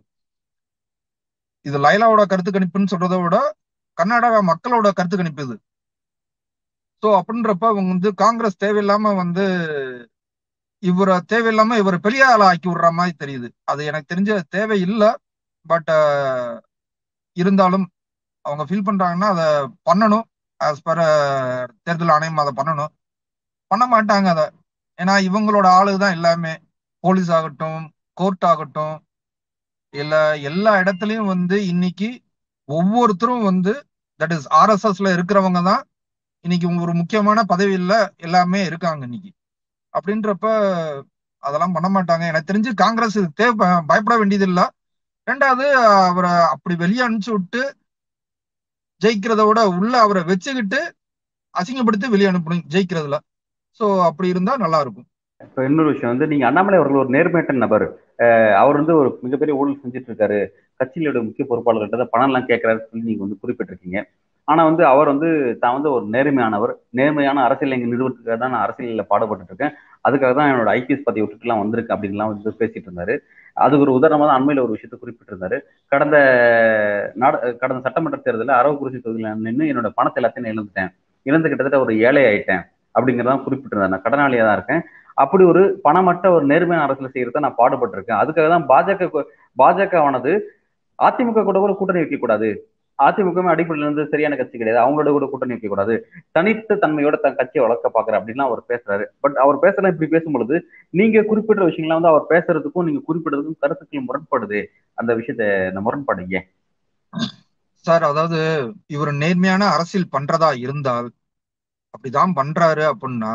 இது லைலாவோட கருத்து கணிப்புன்னு சொல்றதை விட கர்நாடகா மக்களோட கருத்து கணிப்பு இது சோ அப்படின்றப்ப அவங்க வந்து காங்கிரஸ் தேவையில்லாம வந்து இவரை தேவையில்லாம இவரை பெரிய ஆளா ஆக்கி விடுற மாதிரி தெரியுது அது எனக்கு தெரிஞ்ச தேவை இல்ல பட் இருந்தாலும் அவங்க ஃபீல் பண்றாங்கன்னா அதை பண்ணணும் ஆஸ் பர் தேர்தல் ஆணையம் அதை பண்ணணும் பண்ண மாட்டாங்க அதை ஏன்னா இவங்களோட ஆளு தான் எல்லாமே போலீஸ் ஆகட்டும் கோர்ட் ஆகட்டும் இல்ல எல்லா இடத்துலயும் வந்து இன்னைக்கு ஒவ்வொருத்தரும் வந்து தட் இஸ் ஆர்எஸ்எஸ்ல இருக்கிறவங்க தான் இன்னைக்கு ஒரு முக்கியமான பதவியில எல்லாமே இருக்காங்க இன்னைக்கு அப்படின்றப்ப அதெல்லாம் பண்ண மாட்டாங்க எனக்கு தெரிஞ்சு காங்கிரஸ் தேவை பயப்பட வேண்டியது இல்ல ரெண்டாவது அவரை அப்படி வெளியே அனுப்பிச்சு விட்டு ஜெயிக்கிறத விட உள்ள அவரை வச்சுக்கிட்டு அசிங்கப்படுத்தி வெளியே அனுப்பணும் ஜெயிக்கிறதுல சோ அப்படி இருந்தா நல்லா இருக்கும்
இப்போ இன்னொரு விஷயம் வந்து நீங்க அண்ணாமலை அவர்கள் ஒரு நேர்மையற்ற நபர் அவர் வந்து ஒரு மிகப்பெரிய ஊழல் செஞ்சுட்டு இருக்காரு கட்சியிலோட முக்கிய பொறுப்பாளர்கள்ட்ட பணம் எல்லாம் கேட்கறாரு சொல்லி நீங்க வந்து குறிப்பிட்டிருக்கீங்க ஆனா வந்து அவர் வந்து தான் வந்து ஒரு நேர்மையானவர் நேர்மையான அரசியல் எங்க நிறுவனத்துக்காக தான் நான் அரசியலில் பாடுபட்டு இருக்கேன் அதுக்காக தான் என்னோட ஐபிஎஸ் பதவி விட்டுட்டுலாம் வந்திருக்கு அப்படின்லாம் வந்து பேசிட்டு இருந்தாரு அதுக்கு ஒரு உதாரணமாக தான் அண்மையில் ஒரு விஷயத்தை குறிப்பிட்டிருந்தாரு கடந்த நாட கடந்த சட்டமன்ற தேர்தலில் அரவக்குறிச்சி தொகுதியில் நின்று என்னோட பணத்தை எல்லாத்தையும் இழந்துட்டேன் இழந்து கிட்டத்தட்ட ஒரு ஏழை ஆயிட்டேன் அப்படிங்கிறதான் குறிப்பிட்டிருந்தேன் நான் கடனாளியாக தான் இருக்கேன் அப்படி ஒரு பணமற்ற ஒரு நேர்மையான அரசியல் செய்யறத நான் பாடுபட்டிருக்கேன் அதுக்காக தான் பாஜக பாஜகவானது அதிமுக கூட கூட கூட்டணி வைக்கக்கூடாது அதிமுகவுமே அடிப்படையில இருந்து சரியான கட்சி கிடையாது அவங்களோட கூட கூட்டணி வைக்கக்கூடாது தனித்த தன்மையோட தன் கட்சியை வளர்க்க பாக்குற அப்படின்லாம் அவர் பேசுறாரு பட் அவர் பேசலாம் இப்படி பேசும்பொழுது நீங்க குறிப்பிட்ட விஷயங்கள்லாம் வந்து அவர் பேசுறதுக்கும் நீங்க குறிப்பிட்டதுக்கும் கருத்துக்கள் முரண்படுது அந்த விஷயத்த இந்த முரண்பாடு ஏன்
சார் அதாவது இவர் நேர்மையான அரசியல் பண்றதா இருந்தால் அப்படிதான் பண்றாரு அப்படின்னா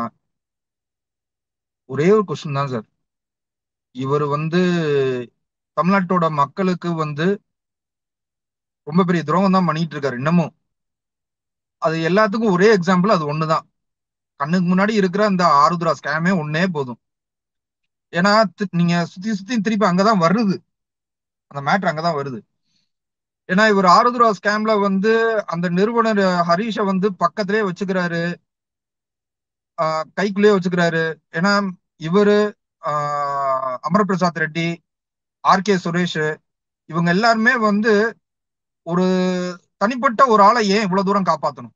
ஒரே ஒரு கொஸ்டின் தான் சார் இவர் வந்து தமிழ்நாட்டோட மக்களுக்கு வந்து ரொம்ப பெரிய துரோகம் தான் பண்ணிட்டு இருக்காரு இன்னமும் அது எல்லாத்துக்கும் ஒரே எக்ஸாம்பிள் அது ஒண்ணுதான் கண்ணுக்கு முன்னாடி இருக்கிற அந்த ஆருத்ரா ஸ்கேமே ஒன்னே போதும் ஏன்னா நீங்க சுத்தி சுத்தி திருப்பி அங்கதான் வருது அந்த மேட்ரு அங்கதான் வருது ஏன்னா இவர் ஆருத்ரா ஸ்கேம்ல வந்து அந்த நிறுவனர் ஹரீஷ வந்து பக்கத்திலே வச்சுக்கிறாரு கைக்குள்ளேயே வச்சுக்கிறாரு ஏன்னா இவரு அமர்பிரசாத் ரெட்டி ஆர் கே சுரேஷ் இவங்க எல்லாருமே வந்து ஒரு தனிப்பட்ட ஒரு ஆளை ஏன் இவ்வளவு தூரம் காப்பாத்தணும்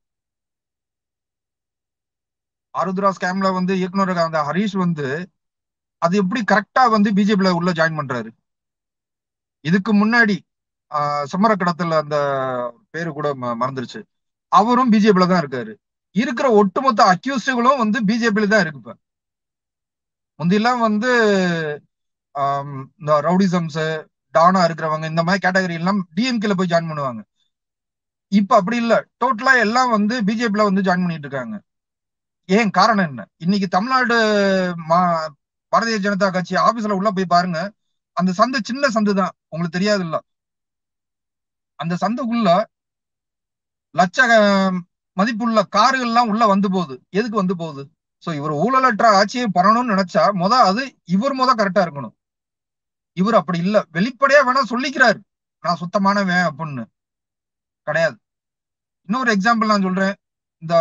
ஆருத்ரா ஸ்கேம்ல வந்து இயக்குனர் அந்த ஹரீஷ் வந்து அது எப்படி கரெக்டா வந்து பிஜேபியில உள்ள ஜாயின் பண்றாரு இதுக்கு முன்னாடி சமர கடத்தல அந்த பேரு கூட மறந்துருச்சு அவரும் பிஜேபியில தான் இருக்காரு இருக்கிற ஒட்டுமொத்த அக்யூஸ்டுகளும் வந்து பிஜேபியில தான் இருக்கு இப்ப முந்தியெல்லாம் வந்து இந்த ரவுடிசம்ஸ் டானா இருக்கிறவங்க இந்த மாதிரி கேட்டகரி எல்லாம் டிஎம்கேல போய் ஜாயின் பண்ணுவாங்க இப்ப அப்படி இல்ல டோட்டலா எல்லாம் வந்து பிஜேபியில வந்து ஜாயின் பண்ணிட்டு இருக்காங்க ஏன் காரணம் என்ன இன்னைக்கு தமிழ்நாடு பாரதிய ஜனதா கட்சி ஆபீஸ்ல உள்ள போய் பாருங்க அந்த சந்து சின்ன சந்து தான் உங்களுக்கு தெரியாது இல்ல அந்த சந்துக்குள்ள லட்ச மதிப்புள்ள கார்கள் எல்லாம் உள்ள வந்து போகுது எதுக்கு வந்து போகுது சோ இவர் ஊழலற்ற ஆட்சியை பண்ணணும்னு நினைச்சா முத அது இவர் முத கரெக்டா இருக்கணும் இவர் அப்படி இல்ல வெளிப்படையா வேணா சொல்லிக்கிறாரு நான் சுத்தமானவன் அப்படின்னு கிடையாது இன்னொரு எக்ஸாம்பிள் நான் சொல்றேன் இந்த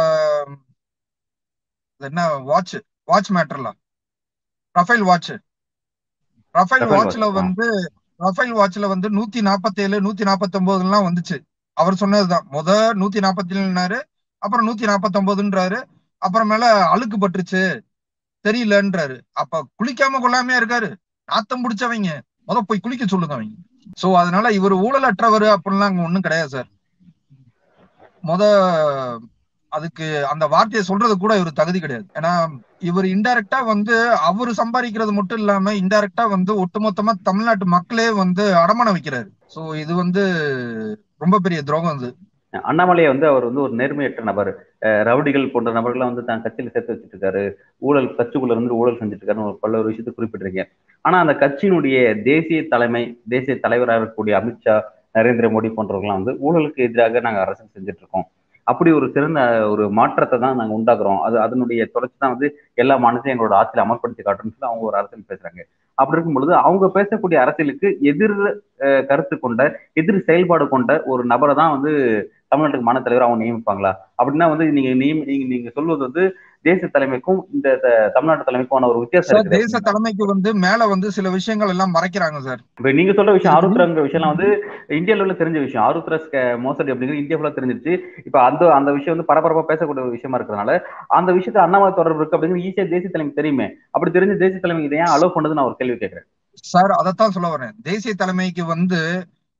என்ன வாட்ச் வாட்ச் மேட்டர்ல ரஃபேல் வாட்ச் ரஃபேல் வாட்ச்ல வந்து ரஃபேல் வாட்ச்ல வந்து நூத்தி நாற்பத்தி ஏழு நூத்தி நாற்பத்தி ஒன்பது எல்லாம் வந்துச்சு அவர் சொன்னதுதான் முத நூத்தி நாற்பத்தி ஏழுனாரு அப்புறம் நூத்தி நாற்பத்தி ஒன்பதுன்றாரு அப்புறமேல அழுக்கு பட்டுருச்சு தெரியலன்றாரு அப்ப குளிக்காம கொள்ளாமையா இருக்காரு நாத்தம் பிடிச்சவங்க முத போய் குளிக்க சொல்லுங்க அவங்க சோ அதனால இவர் ஊழலற்றவர் அப்படின்லாம் அங்க ஒண்ணும் கிடையாது சார் முத அதுக்கு அந்த வார்த்தையை சொல்றது கூட இவர் தகுதி கிடையாது ஏன்னா இவர் இன்டைரக்டா வந்து அவர் சம்பாதிக்கிறது மட்டும் இல்லாம இன்டைரக்டா வந்து ஒட்டுமொத்தமா தமிழ்நாட்டு மக்களே வந்து அடமானம் வைக்கிறாரு சோ இது வந்து ரொம்ப பெரிய துரோகம் அது
அண்ணாமலையை வந்து அவர் வந்து ஒரு நேர்மையற்ற நபர் ரவுடிகள் போன்ற நபர்களை வந்து தான் கட்சியில சேர்த்து வச்சுட்டு இருக்காரு ஊழல் கட்சிக்குள்ள இருந்து ஊழல் செஞ்சுட்டு இருக்காரு பல ஒரு விஷயத்தை குறிப்பிட்டிருக்கீங்க ஆனா அந்த கட்சியினுடைய தேசிய தலைமை தேசிய தலைவராக இருக்கக்கூடிய அமித்ஷா நரேந்திர மோடி போன்றவர்கள்லாம் வந்து ஊழலுக்கு எதிராக நாங்க அரசியல் செஞ்சுட்டு இருக்கோம் அப்படி ஒரு சிறந்த ஒரு மாற்றத்தை தான் நாங்கள் உண்டாக்குறோம் அது அதனுடைய தொடர்ச்சி தான் வந்து எல்லா மாநிலத்தையும் எங்களோட ஆட்சியில் அமல்படுத்தி காட்டுன்னு சொல்லி அவங்க ஒரு அரசியல் பேசுறாங்க அப்படி இருக்கும் பொழுது அவங்க பேசக்கூடிய அரசியலுக்கு எதிர் கருத்து கொண்ட எதிர் செயல்பாடு கொண்ட ஒரு நபரை தான் வந்து தமிழ்நாட்டுக்கு மாநில தலைவர் அவங்க நியமிப்பாங்களா அப்படின்னா வந்து நீங்க நியமி நீங்க நீங்க சொல்வது வந்து தேசிய தலைமைக்கும் இந்த தமிழ்நாட்டு தலைமைக்கும் ஒரு வித்தியாசம்
தேச தலைமைக்கு வந்து மேல வந்து சில விஷயங்கள் எல்லாம் மறைக்கிறாங்க சார்
இப்ப நீங்க சொல்ற விஷயம் ஆருத்ராங்கிற விஷயம் வந்து இந்திய லெவலில் தெரிஞ்ச விஷயம் ஆருத்ரா மோசடி அப்படிங்கிறது இந்தியா ஃபுல்லா தெரிஞ்சிருச்சு இப்ப அந்த அந்த விஷயம் வந்து பரபரப்பா பேசக்கூடிய ஒரு விஷயமா இருக்கிறதுனால அந்த விஷயத்த அண்ணாமலை தொடர்பு இருக்கு அப்படிங்கிறது ஈஸியா தேசிய தலைமை தெரியுமே அப்படி தெரிஞ்ச தேசிய தலைமை இதை ஏன் அலோவ் பண்ணது நான் ஒரு கேள்வி கேட்கிறேன்
சார் அதைத்தான் சொல்ல வரேன் தேசிய தலைமைக்கு வந்து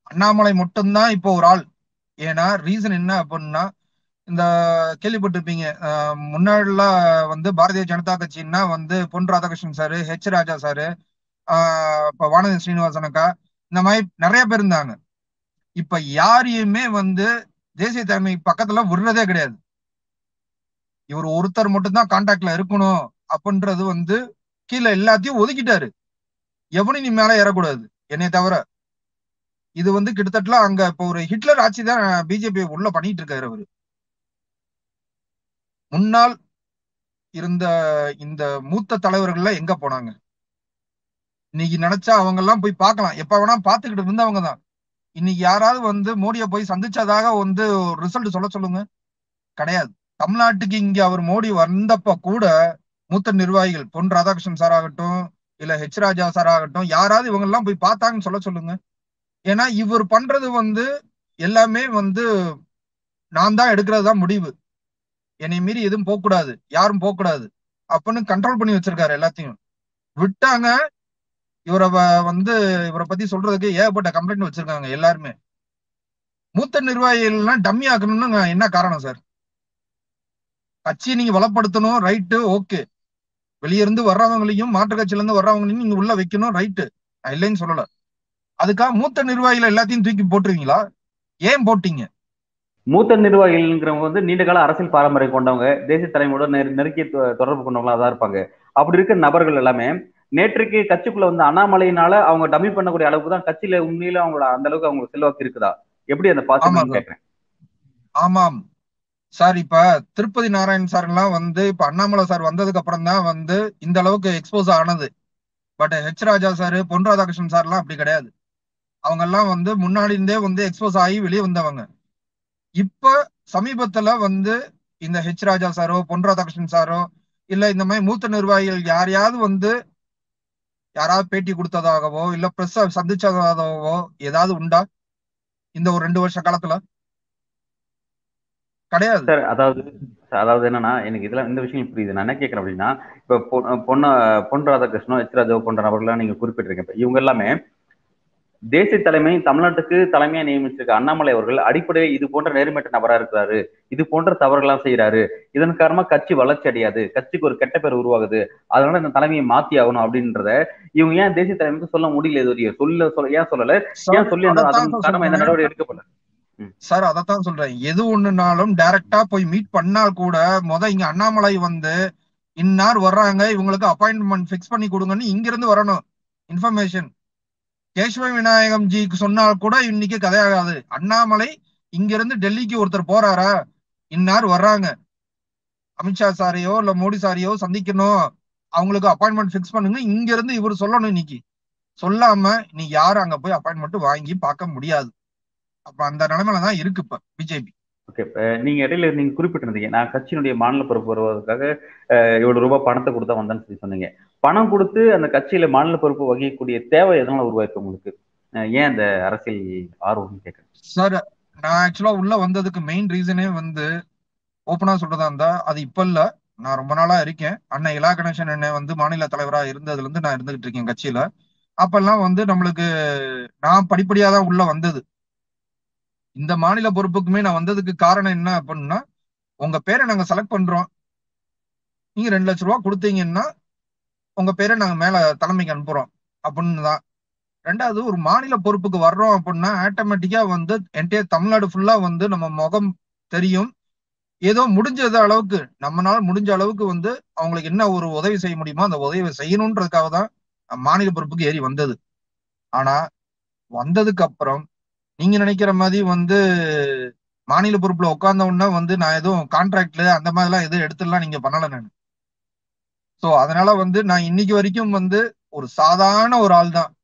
அண்ணாமலை மட்டும்தான் இப்போ ஒரு ஆள் ஏன்னா ரீசன் என்ன அப்படின்னா இந்த கேள்விப்பட்டிருப்பீங்க அஹ் முன்னாடிலாம் வந்து பாரதிய ஜனதா கட்சின்னா வந்து Pon Radhakrishnan sir H Raja sir ஆஹ் இப்ப வானதி ஸ்ரீனிவாசன் அக்கா இந்த மாதிரி நிறைய பேர் இருந்தாங்க இப்ப யாரையுமே வந்து தேசிய தலைமை பக்கத்துல விடுறதே கிடையாது இவர் ஒருத்தர் மட்டும்தான் கான்டாக்ட்ல இருக்கணும் அப்படின்றது வந்து கீழே எல்லாத்தையும் ஒதுக்கிட்டாரு எவனும் நீ மேல ஏறக்கூடாது என்னை தவிர இது வந்து கிட்டத்தட்ட அங்க இப்ப ஒரு ஹிட்லர் ஆட்சி தான் பிஜேபி உள்ள பண்ணிட்டு இருக்காரு அவரு முன்னாள் இருந்த இந்த மூத்த தலைவர்கள்ல எங்க போனாங்க இன்னைக்கு நினைச்சா அவங்க எல்லாம் போய் பார்க்கலாம் எப்ப வேணா பாத்துக்கிட்டு இருந்தவங்க தான் இன்னைக்கு யாராவது வந்து மோடியை போய் சந்திச்சதாக வந்து ரிசல்ட் சொல்ல சொல்லுங்க கிடையாது தமிழ்நாட்டுக்கு இங்க அவர் மோடி வந்தப்ப கூட மூத்த நிர்வாகிகள் பொன் ராதாகிருஷ்ணன் சார் ஆகட்டும் இல்ல ஹெச் ராஜா சார் ஆகட்டும் யாராவது இவங்க எல்லாம் போய் பார்த்தாங்கன்னு சொல்ல சொல்லுங்க ஏன்னா இவர் பண்றது வந்து எல்லாமே வந்து நான் தான் எடுக்கிறது தான் முடிவு என்னை மீறி எதுவும் போகக்கூடாது யாரும் போகக்கூடாது அப்படின்னு கண்ட்ரோல் பண்ணி வச்சிருக்காரு எல்லாத்தையும் விட்டாங்க இவரை வ- வந்து இவரை பத்தி சொல்றதுக்கு ஏகப்பட்ட கம்ப்ளைண்ட் வச்சிருக்காங்க எல்லாருமே மூத்த நிர்வாகிகள்லாம் டம்மி ஆக்கணும்னு என்ன காரணம் சார் கட்சியை நீங்க வளப்படுத்தணும் ரைட்டு ஓகே வெளியிருந்து வர்றவங்களையும் மாற்று கட்சியில இருந்து வர்றவங்களையும் நீங்க உள்ள வைக்கணும் ரைட்டு நான் இல்லைன்னு சொல்லல அதுக்காக மூத்த நிர்வாகிகள் எல்லாத்தையும் தூக்கி போட்டுருவீங்களா ஏன் போட்டீங்க
மூத்த நிர்வாகிகள்ங்கிறவங்க வந்து நீண்ட கால அரசியல் பாரம்பரியம் கொண்டவங்க தேசிய தலைமையோட நெரு- நெருங்கிய தொ- தொடர்பு கொண்டவங்களா தான் இருப்பாங்க அப்படி இருக்க நபர்கள் எல்லாமே நேற்றுக்கு கட்சிக்குள்ள வந்து அண்ணாமலையினால அவங்க டம்மி பண்ணக்கூடிய அளவுக்கு தான் கட்சியில உண்மையில அவங்களோட அந்த அளவுக்கு அவங்க செல்வாக்கு இருக்குதா எப்படி அந்த
ஆமா
பாசிபிள்
சார்
கேட்கறேன்
ஆமாம் சார் இப்ப திருப்பதி நாராயண் சார் எல்லாம் வந்து இப்ப அண்ணாமலை சார் வந்ததுக்கு அப்புறம் தான் வந்து இந்த அளவுக்கு எக்ஸ்போஸ் ஆனது பட் ஹெச் ராஜா சார் பொன் ராதாகிருஷ்ணன் சார் எல்லாம் அப்படி கிடையாது அவங்க எல்லாம் வந்து முன்னாடி இருந்தே வந்து எக்ஸ்போஸ் ஆகி வெளியே வந்தவங்க இப்ப சமீபத்துல வந்து இந்த ஹெச் ராஜா சாரோ பொன் ராதாகிருஷ்ணன் சாரோ இல்ல இந்த மாதிரி மூத்த நிர்வாகிகள் யாரையாவது வந்து யாராவது பேட்டி கொடுத்ததாகவோ இல்ல பிரஸ் சந்திச்சதாகவோ ஏதாவது உண்டா இந்த ஒரு ரெண்டு வருஷ காலத்துல கிடையாது
சார் அதாவது அதாவது என்னன்னா எனக்கு இதெல்லாம் இந்த விஷயம் புரியுது நான் என்ன கேட்கறேன் அப்படின்னா இப்ப பொ- பொன்ன பொன் ராதாகிருஷ்ணன் எச் ராஜா போன்ற நபர்கள்லாம் நீங்க குறிப்பிட்டிருக்கீங்க இப்ப இவங்க எல்லாமே தேசிய தலைமை தமிழ்நாட்டுக்கு தலைமையா நியமிச்சிருக்க அண்ணாமலை அவர்கள் அடிப்படையில் இது போன்ற நேர்மையற்ற நபரா இருக்கிறாரு இது போன்ற தவறுகள்லாம் செய்யறாரு இதன் காரணமா கட்சி வளர்ச்சி அடையாது கட்சிக்கு ஒரு கெட்ட பேர் உருவாகுது அதனால இந்த தலைமையை மாத்தி ஆகணும் அப்படின்றத இவங்க ஏன் தேசிய தலைமைக்கு சொல்ல முடியல இது வரையும் சொல்ல சொல்ல ஏன் சொல்லல
சார்
ஏன் சொல்லி அந்த
அதைத்தான்
அதன்
சார்
காரணமா எந்த
சொல்றேன்
நடவடிக்கை எடுக்கப்படல
சார் அதைத்தான் சொல்றேன் எது ஒண்ணுனாலும் டைரக்டா போய் மீட் பண்ணால் கூட முத இங்க அண்ணாமலை வந்து இன்னார் வர்றாங்க இவங்களுக்கு அப்பாயின்மெண்ட் ஃபிக்ஸ் பண்ணி கொடுங்கன்னு இங்க இருந்து வரணும் இன்ஃபர்மேஷன் கேசவ விநாயகம் ஜிக்கு சொன்னால் கூட இன்னைக்கு கதையாகாது அண்ணாமலை இங்க இருந்து டெல்லிக்கு ஒருத்தர் போறாரா இன்னார் வர்றாங்க அமித்ஷா சாரையோ இல்ல மோடி சாரையோ சந்திக்கணும் அவங்களுக்கு அப்பாயின்மெண்ட் ஃபிக்ஸ் பண்ணுங்க இங்க இருந்து இவர் சொல்லணும் இன்னைக்கு சொல்லாம நீ யாரும் அங்க போய் அப்பாயின்மெண்ட் வாங்கி பார்க்க முடியாது அப்ப அந்த நிலைமையில தான் இருக்கு இப்ப பிஜேபி
ஓகே நீங்க இடையில நீங்க குறிப்பிட்டிருந்தீங்க நான் கட்சியினுடைய மாநில பொறுப்பு வருவதற்காக அஹ், இவ்வளவு ரூபாய் பணத்தை கொடுத்தா வந்தேன்னு சொல்லி சொன்னீங்க பணம் கொடுத்து அந்த கட்சியில மாநில பொறுப்பு வகிக்கக்கூடிய தேவை எதனால உருவாயிருக்கு உங்களுக்கு அஹ், ஏன் அந்த அரசியல் ஆர்வம்னு கேட்கறேன்
சார் நான் ஆக்சுவலா உள்ள வந்ததுக்கு மெயின் ரீசனே வந்து ஓப்பனா சொல்றதா இருந்தா அது இப்ப இல்ல நான் ரொம்ப நாளா இருக்கேன் அண்ணன் இலா கணேசன் என்ன வந்து மாநில தலைவரா இருந்ததுல இருந்து நான் இருந்துகிட்டு இருக்கேன் கட்சியில அப்பெல்லாம் வந்து நம்மளுக்கு நான் படிப்படியா தான் உள்ள வந்தது இந்த மாநில பொறுப்புக்குமே நான் வந்ததுக்கு காரணம் என்ன அப்படின்னா உங்க பேரை நாங்க செலக்ட் பண்றோம் நீங்க ரெண்டு லட்ச ரூபா கொடுத்தீங்கன்னா உங்க பேரை நாங்க மேல தலைமைக்கு அனுப்புறோம் அப்படின்னு தான் ரெண்டாவது ஒரு மாநில பொறுப்புக்கு வர்றோம் அப்படின்னா ஆட்டோமேட்டிக்கா வந்து என்டையர் தமிழ்நாடு ஃபுல்லா வந்து நம்ம முகம் தெரியும் ஏதோ முடிஞ்சது அளவுக்கு நம்மனால முடிஞ்ச அளவுக்கு வந்து அவங்களுக்கு என்ன ஒரு உதவி செய்ய முடியுமோ அந்த உதவி செய்யணுன்றதுக்காக தான் மாநில பொறுப்புக்கு ஏறி வந்தது ஆனா வந்ததுக்கு அப்புறம் நீங்க நினைக்கிற மாதிரி வந்து மாநில பொறுப்புல உட்கார்ந்த உடனே வந்து நான் எதுவும் கான்ட்ராக்ட்ல அந்த மாதிரிலாம் எதுவும் எடுத்துலாம் நீங்க பண்ணல நான் சோ அதனால வந்து நான் இன்னைக்கு வரைக்கும் வந்து ஒரு சாதாரண ஒரு ஆள் தான்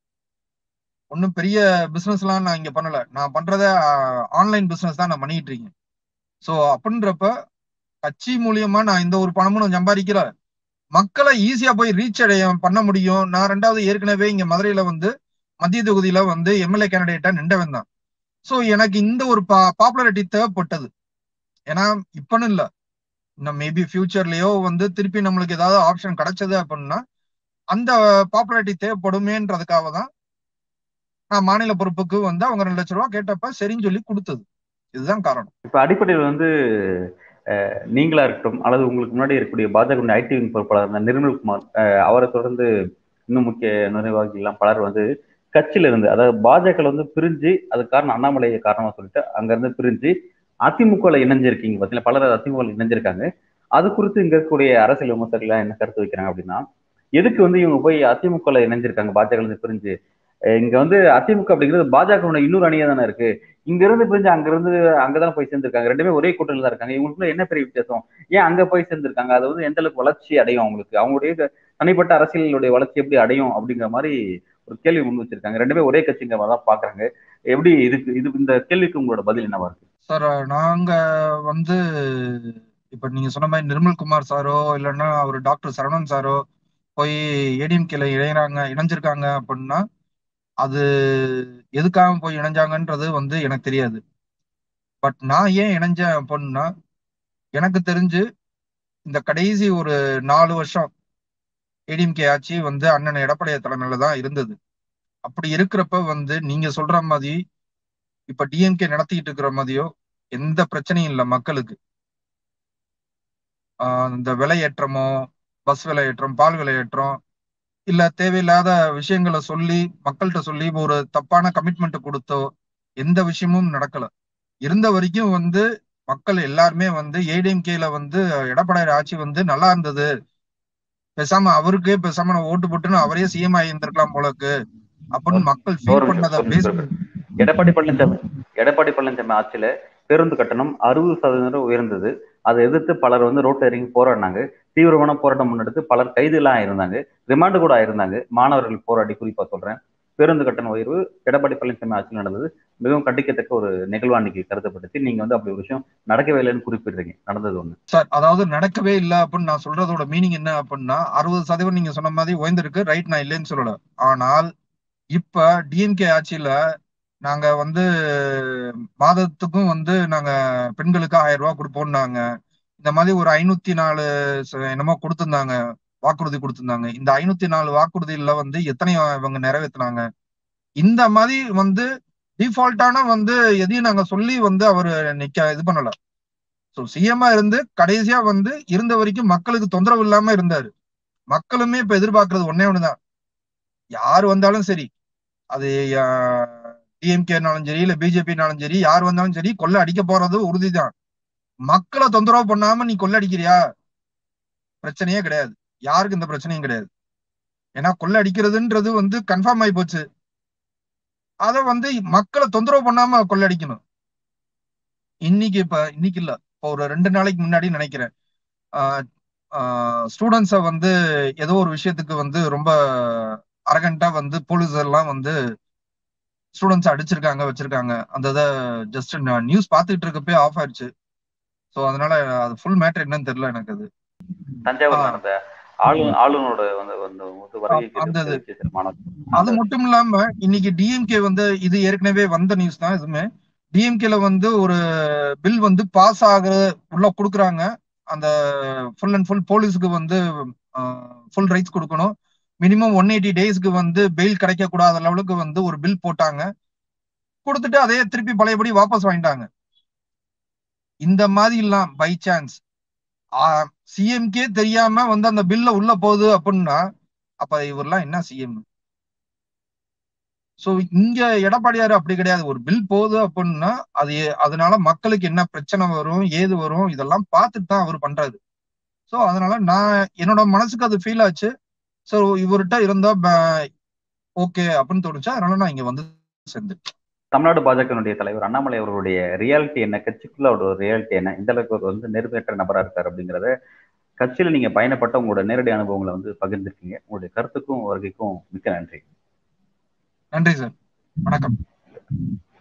ஒன்றும் பெரிய பிசினஸ் எல்லாம் நான் இங்க பண்ணல நான் பண்றத ஆன்லைன் பிசினஸ் தான் நான் பண்ணிட்டு இருக்கேன் சோ அப்படின்றப்ப கட்சி மூலியமா நான் இந்த ஒரு பணமும் நான் சம்பாதிக்கல மக்களை ஈஸியா போய் ரீச் அடைய பண்ண முடியும் நான் ரெண்டாவது ஏற்கனவே இங்க மதுரையில வந்து மத்திய தொகுதியில வந்து எம்எல்ஏ கேண்டிடேட்டா நின்றவன் தான் சோ எனக்கு இந்த ஒரு பாப்புலாரிட்டி தேவைப்பட்டது ஏன்னா இப்பன்னு இல்ல இன்னும் மேபி ஃபியூச்சர்லயோ வந்து திருப்பி நம்மளுக்கு ஏதாவது ஆப்ஷன் கிடைச்சது அப்படின்னா அந்த பாப்புலாரிட்டி தேவைப்படுமேன்றதுக்காக தான் நான் மாநில பொறுப்புக்கு வந்து அவங்க ரெண்டு லட்ச ரூபா கேட்டப்ப சரின்னு சொல்லி கொடுத்தது இதுதான் காரணம்
இப்ப அடிப்படையில் வந்து அஹ், நீங்களா இருக்கட்டும் அல்லது உங்களுக்கு முன்னாடி இருக்கக்கூடிய பாஜக ஐடி விங் பொறுப்பாளர் இருந்த நிர்மல்குமார் அஹ், அவரை தொடர்ந்து இன்னும் முக்கிய நிர்வாகிகள் எல்லாம் பலர் வந்து கட்சியில இருந்து அதாவது பாஜக வந்து பிரிஞ்சு அது காரணம் அண்ணாமலையை காரணமா சொல்லிட்டு அங்க இருந்து பிரிஞ்சு அதிமுகல இணைஞ்சிருக்கீங்க பார்த்தீங்களா பலர் அதிமுக இணைஞ்சிருக்காங்க அது குறித்து இங்க இருக்கக்கூடிய அரசியல் விமர்சகர்கள் என்ன கருத்து வைக்கிறாங்க அப்படின்னா எதுக்கு வந்து இவங்க போய் அதிமுகல இணைஞ்சிருக்காங்க பாஜக இருந்து பிரிஞ்சு அஹ் இங்க வந்து அதிமுக அப்படிங்கிறது பாஜக இன்னொரு அணியா தானே இருக்கு இங்க இருந்து பிரிஞ்சு அங்க இருந்து அங்கதான் போய் சேர்ந்திருக்காங்க ரெண்டுமே ஒரே கூட்டணியில தான் இருக்காங்க இவங்களுக்குள்ள என்ன பெரிய வித்தியாசம் ஏன் அங்க போய் சேர்ந்திருக்காங்க அது வந்து எந்த அளவுக்கு வளர்ச்சி அடையும் அவங்களுக்கு அவங்களுடைய க- தனிப்பட்ட அரசியலுடைய வளர்ச்சி எப்படி அடையும் அப்படிங்கிற மாதிரி ஒரு கேள்வி முன் வச்சிருக்காங்க ரெண்டுமே ஒரே கட்சிங்கிற மாதிரி தான் பாக்குறாங்க எப்படி இதுக்கு இது இந்த கேள்விக்கு உங்களோட பதில் என்னவா இருக்கு
சார் நாங்க வந்து இப்ப நீங்க சொன்ன மாதிரி நிர்மல்குமார் சாரோ இல்லைன்னா அவர் டாக்டர் சரவணன் சாரோ போய் ஏடிஎம்கேல இணையறாங்க இணைஞ்சிருக்காங்க அப்படின்னா அது எதுக்காக போய் இணைஞ்சாங்கன்றது வந்து எனக்கு தெரியாது பட் நான் ஏன் இணைஞ்சேன் அப்படின்னா எனக்கு தெரிஞ்சு இந்த கடைசி ஒரு நாலு வருஷம் ஏடிஎம்கே ஆட்சி வந்து அண்ணன் எடப்பாடி தலைமையில தான் இருந்தது அப்படி இருக்கிறப்ப வந்து நீங்க சொல்ற மாதிரி இப்ப டிஎம்கே நடத்திட்டு இருக்கிற மாதிரியோ எந்த பிரச்சனையும் இல்லை மக்களுக்கு ஆஹ் இந்த விலையேற்றமோ பஸ் விலையேற்றம் பால் விலையேற்றம் இல்ல தேவையில்லாத விஷயங்களை சொல்லி மக்கள்கிட்ட சொல்லி ஒரு தப்பான கமிட்மெண்ட் கொடுத்தோ எந்த விஷயமும் நடக்கல இருந்த வரைக்கும் வந்து மக்கள் எல்லாருமே வந்து ஏடிஎம்கேல வந்து எடப்பாடி ஆட்சி வந்து நல்லா இருந்தது பேசாம அவருக்கே பேசாம நான் ஓட்டு போட்டுன்னு அவரே சிஎம் ஆகியிருந்திருக்கலாம் போலக்கு அப்படின்னு மக்கள்
ஒரு
ஃபீல்
நிமிஷம்,
பண்ணதை
ஒரு
பேஸ்
நிமிஷம். எடப்பாடி பழனிசாமி எடப்பாடி பழனிசாமி ஆட்சியில பேருந்து கட்டணம் அறுபது சதவீதம் உயர்ந்தது அதை எதிர்த்து பலர் வந்து ரோட்ல இறங்கி போராடினாங்க தீவிரமான போராட்டம் முன்னெடுத்து பலர் கைதுலாம் ஆயிருந்தாங்க ரிமாண்டு கூட ஆயிருந்தாங்க மாணவர்கள் போராடி குறிப்பா சொல்றேன் பேருந்து கட்டண உயர்வு எடப்பாடி பழனிசாமி ஆட்சியில் நடந்தது மிகவும் கண்டிக்கத்தக்க ஒரு நிகழ்வா அன்னைக்கு கருதப்பட்டுச்சு நீங்க வந்து அப்படி ஒரு விஷயம் நடக்கவே இல்லைன்னு குறிப்பிடுறீங்க நடந்தது ஒண்ணு
சார் அதாவது நடக்கவே இல்லை அப்படின்னு நான் சொல்றதோட மீனிங் என்ன அப்படின்னா அறுபது சதவீதம் நீங்க சொன்ன மாதிரி உயர்ந்திருக்கு ரைட் நான் இல்லைன்னு சொல்லல ஆனால் இப்ப டிஎம்கே ஆட்சியில நாங்க வந்து மாதத்துக்கும் வந்து நாங்க பெண்களுக்கு ஆயிரம் ரூபாய் கொடுப்போம்னாங்க இந்த மாதிரி ஒரு ஐநூத்தி நாலு ச- என்னமோ கொடுத்திருந்தாங்க வாக்குறுதி கொடுத்திருந்தாங்க இந்த ஐநூத்தி நாலு வாக்குறுதியில வந்து எத்தனை இவங்க நிறைவேத்துனாங்க இந்த மாதிரி வந்து டிஃபால்ட்டான வந்து எதையும் நாங்க சொல்லி வந்து அவர் நிக்க இது பண்ணல ஸோ சிஎம்ஆ இருந்து கடைசியா வந்து இருந்த வரைக்கும் மக்களுக்கு தொந்தரவு இல்லாம இருந்தாரு மக்களுமே இப்ப எதிர்பார்க்கறது ஒன்னே ஒண்ணுதான் யார் வந்தாலும் சரி அது டிஎம்கேனாலும் சரி இல்ல பிஜேபினாலும் சரி யார் வந்தாலும் சரி கொள்ளை அடிக்க போறது உறுதிதான் மக்களை தொந்தரவு பண்ணாம நீ கொள்ளை அடிக்கிறியா பிரச்சனையே கிடையாது யாருக்கு இந்த பிரச்சனையும் கிடையாது ஏன்னா கொள்ளை அடிக்கிறதுன்றது வந்து கன்ஃபார்ம் ஆகி போச்சு அத வந்து மக்களை தொந்தரவு பண்ணாம கொள்ளை அடிக்கணும் இன்னைக்கு இப்ப இன்னைக்கு இல்ல இப்போ ஒரு ரெண்டு நாளைக்கு முன்னாடி நினைக்கிறேன் ஸ்டூடெண்ட்ஸை வந்து ஏதோ ஒரு விஷயத்துக்கு வந்து ரொம்ப அரகண்டா வந்து போலீஸ் எல்லாம் வந்து ஸ்டூடெண்ட்ஸ் அடிச்சிருக்காங்க வச்சிருக்காங்க அந்த இதை ஜஸ்ட் நியூஸ் பார்த்துட்டு இருக்கப்பே ஆஃப் ஆயிடுச்சு ஸோ அதனால அது ஃபுல் மேட்டர் என்னன்னு தெரியல எனக்கு அது
தஞ்சாவூர்
ஆ.
நடந்த ஆளு ஆளுநரோட வந்து வந்து வந்து வருகைக்கு
அந்த இது.
தெரிவிச்ச மாநாடு.
அது மட்டும் இல்லாம இன்னைக்கு டிஎம்கே வந்து இது ஏற்கனவே வந்த நியூஸ் தான் இதுமே டிஎம்கேல வந்து ஒரு பில் வந்து பாஸ் ஆகுற உள்ள கொடுக்குறாங்க அந்த ஃபுல் அண்ட் ஃபுல் போலீஸுக்கு வந்து ஃபுல் ரைட்ஸ் கொடுக்கணும் மினிமம் ஒன் எயிட்டி டேஸ்க்கு வந்து பெயில் கிடைக்க கூடாத லெவலுக்கு வந்து ஒரு பில் போட்டாங்க கொடுத்துட்டு அதே திருப்பி பழையபடி வாபஸ் வாங்கிட்டாங்க இந்த மாதிரி எல்லாம் பை சான்ஸ் சிஎம்கே தெரியாம வந்து அந்த பில்ல உள்ள போகுது அப்படின்னா அப்ப இவரெல்லாம் என்ன சிஎம் சோ இங்க எடப்பாடியாரு அப்படி கிடையாது ஒரு பில் போகுது அப்படின்னா அது எ- அதனால மக்களுக்கு என்ன பிரச்சனை வரும் ஏது வரும் இதெல்லாம் பார்த்துட்டு தான் அவர் பண்றாரு சோ அதனால நான் என்னோட மனசுக்கு அது ஃபீல் ஆச்சு சோ இவர்கிட்ட இருந்தா ஓகே அப்படின்னு தோணுச்சு அதனால நான் இங்க வந்து சேர்ந்தேன்
தமிழ்நாடு பாஜகனுடைய தலைவர் அண்ணாமலை அவர்களுடைய ரியாலிட்டி என்ன கட்சிக்குள்ள அவரோட ரியாலிட்டி என்ன இந்த அளவுக்கு அவர் வந்து நேர்மையற்ற நபரா இருக்காரு அப்படிங்கறத கட்சியில நீங்க பயணப்பட்ட உங்களோட நேரடி அனுபவங்களை வந்து பகிர்ந்திருக்கீங்க உங்களுடைய கருத்துக்கும் வருகைக்கும் மிக்க நன்றி
நன்றி சார் வணக்கம்